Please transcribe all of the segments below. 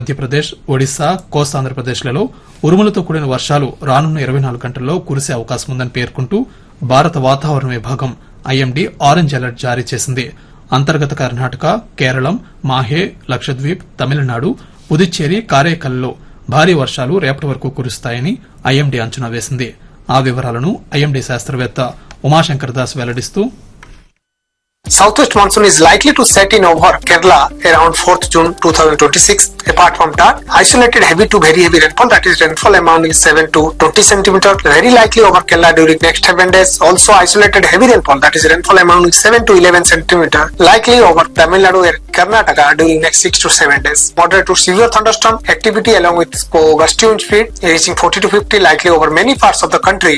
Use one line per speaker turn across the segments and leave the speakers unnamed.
మధ్యప్రదేశ్ ఒడిశా కోస్తాంధ్రప్రదేశ్లలో ఉరుములతో కూడిన వర్షాలు రానున్న ఇరవై నాలుగు గంటల్లో కురిసే అవకాశం ఉందని పేర్కొంటూ భారత వాతావరణ విభాగం ఐఎండీ ఆరెంజ్ అలర్ట్ జారీ చేసింది అంతర్గత కర్ణాటక కేరళం మాహే లక్షద్వీప్ తమిళనాడు పుదుచ్చేరి కారైకల్లో భారీ వర్షాలు రేపటి వరకు కురుస్తాయని ఐఎండీ అంచనా వేసింది ఆ వివరాలను ఐఎండీ శాస్త్రవేత్త Umashankar Das వెల్లడిస్తూ
Southwest monsoon is likely to set in over Kerala around 4th June 2026. Apart from that, isolated heavy to very heavy rainfall, that is rainfall amount is 7 to 20 centimeter, very likely over Kerala during next 7 days. Also isolated heavy rainfall, that is rainfall amount is 7 to 11 centimeter, likely over Tamil Nadu and Karnataka during next 6 to 7 days. Moderate to severe thunderstorm activity along with gusty wind speed reaching 40 to 50 likely over many parts of the country.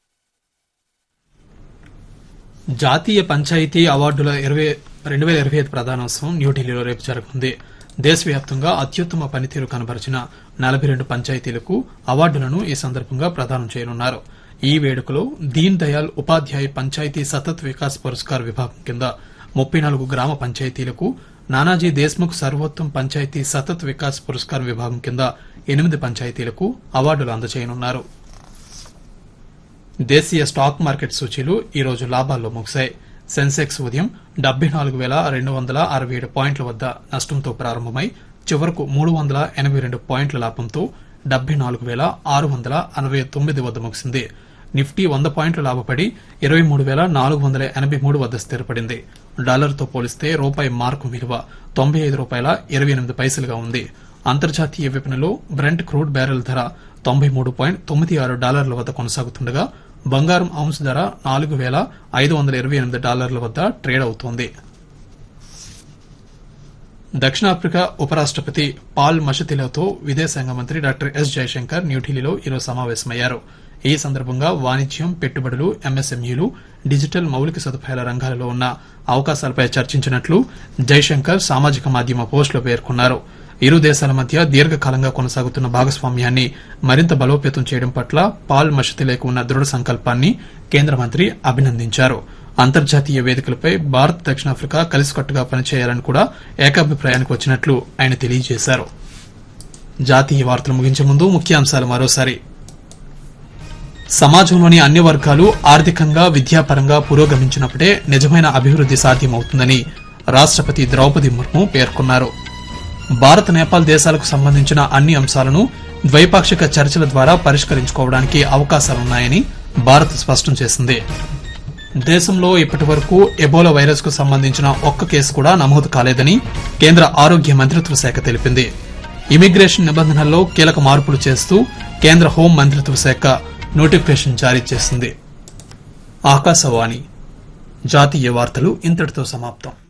జాతీయ పంచాయతీ అవార్డుల ఇరవై రెండు వేల ఇరవై ఐదు ప్రధానోత్సవం న్యూఢిల్లీలో రేపు జరగనుంది దేశవ్యాప్తంగా అత్యుత్తమ పనితీరు కనబరిచిన నలభై రెండు పంచాయతీలకు అవార్డులను ఈ సందర్భంగా ప్రదానం చేయనున్నారు ఈ వేడుకలో దీన్ దయాల్ ఉపాధ్యాయ్ పంచాయతీ సతత్ వికాస్ పురస్కార్ విభాగం కింద ముప్పై నాలుగు గ్రామ పంచాయతీలకు నానాజీ దేశ్ముఖ్ సర్వోత్తమ్ పంచాయతీ సతత్ వికాస్ పురస్కార్ విభాగం కింద ఎనిమిది పంచాయతీలకు అవార్డులు అందజేయనున్నారు దేశీయ స్టాక్ మార్కెట్ సూచీలు ఈ రోజు లాభాల్లో ముగిశాయి సెన్సెక్స్ ఉదయం డెబ్బై నాలుగు వేల రెండు వందల అరవై ఏడు పాయింట్ల వద్ద నష్టంతో ప్రారంభమై చివరకు మూడు వందల ఎనభై రెండు పాయింట్ల లాభంతో డెబ్బై నాలుగు వేల ఆరు వందల ఎనభై తొమ్మిది వద్ద ముగిసింది నిఫ్టీ వంద పాయింట్లు లాభపడి ఇరవై మూడు వేల నాలుగు వందల ఎనభై మూడు వద్ద స్థిరపడింది డాలర్తో పోలిస్తే రూపాయి మార్కు విలువ తొంభై ఐదు రూపాయల ఇరవై ఎనిమిది పైసలుగా ఉంది అంతర్జాతీయ విపణిలో బ్రెంట్ క్రూడ్ బ్యారెల్ ధర తొంభై మూడు పాయింట్ తొమ్మిది ఆరు డాలర్ల వద్ద కొనసాగుతుండగా బంగారం ఔన్స్ ధర నాలుగు వేల ఐదు వందల ఇరవై ఎనిమిది డాలర్ల వద్ద ట్రేడ్ అవుతోంది దక్షిణాఫ్రికా ఉపరాష్టపతి పాల్ మషతిలతో విదేశాంగ మంత్రి డాక్టర్ ఎస్ జయశంకర్ న్యూఢిల్లీలో ఈరోజు సమావేశమయ్యారు ఈ సందర్భంగా వాణిజ్యం పెట్టుబడులు ఎంఎస్ఎంఈలు డిజిటల్ మౌలిక సదుపాయాల రంగాలలో ఉన్న అవకాశాలపై చర్చించినట్లు జైశంకర్ సామాజిక మాధ్యమ పోస్టులో పేర్కొన్నారు ఇరు దేశాల మధ్య దీర్ఘకాలంగా కొనసాగుతున్న భాగస్వామ్యాన్ని మరింత బలోపేతం చేయడం పట్ల పాల్ మషతిలేకు ఉన్న దృఢ సంకల్పాన్ని కేంద్ర మంత్రి అభినందించారు అంతర్జాతీయ వేదికలపై భారత్ దక్షిణాఫ్రికా కలిసికట్టుగా పనిచేయాలని కూడా ఏకాభిప్రాయానికి వచ్చినట్లు ఆయన తెలియజేశారు జాతీయ వార్తలు ముగించే ముందు ముఖ్యాంశాలు మరోసారి సమాజంలోని అన్ని వర్గాలు ఆర్థికంగా విద్యాపరంగా పురోగమించినప్పుడే నిజమైన అభివృద్ది సాధ్యమవుతుందని రాష్టపతి ద్రౌపది ముర్ము పేర్కొన్నారు భారత్ నేపాల్ దేశాలకు సంబంధించిన అన్ని అంశాలను ద్వైపాక్షిక చర్చల ద్వారా పరిష్కరించుకోవడానికి అవకాశాలున్నాయని భారత్ స్పష్టం చేసింది దేశంలో ఇప్పటి వరకు ఎబోలా వైరస్ కు సంబంధించిన ఒక్క కేసు కూడా నమోదు కాలేదని కేంద్ర ఆరోగ్య మంత్రిత్వ శాఖ తెలిపింది ఇమిగ్రేషన్ నిబంధనల్లో కీలక మార్పులు చేస్తూ కేంద్ర హోం మంత్రిత్వ శాఖ నోటిఫికేషన్ జారీ చేసింది ఆకాశవాణి జాతీయ వార్తలు ఇంతటితో సమాప్తం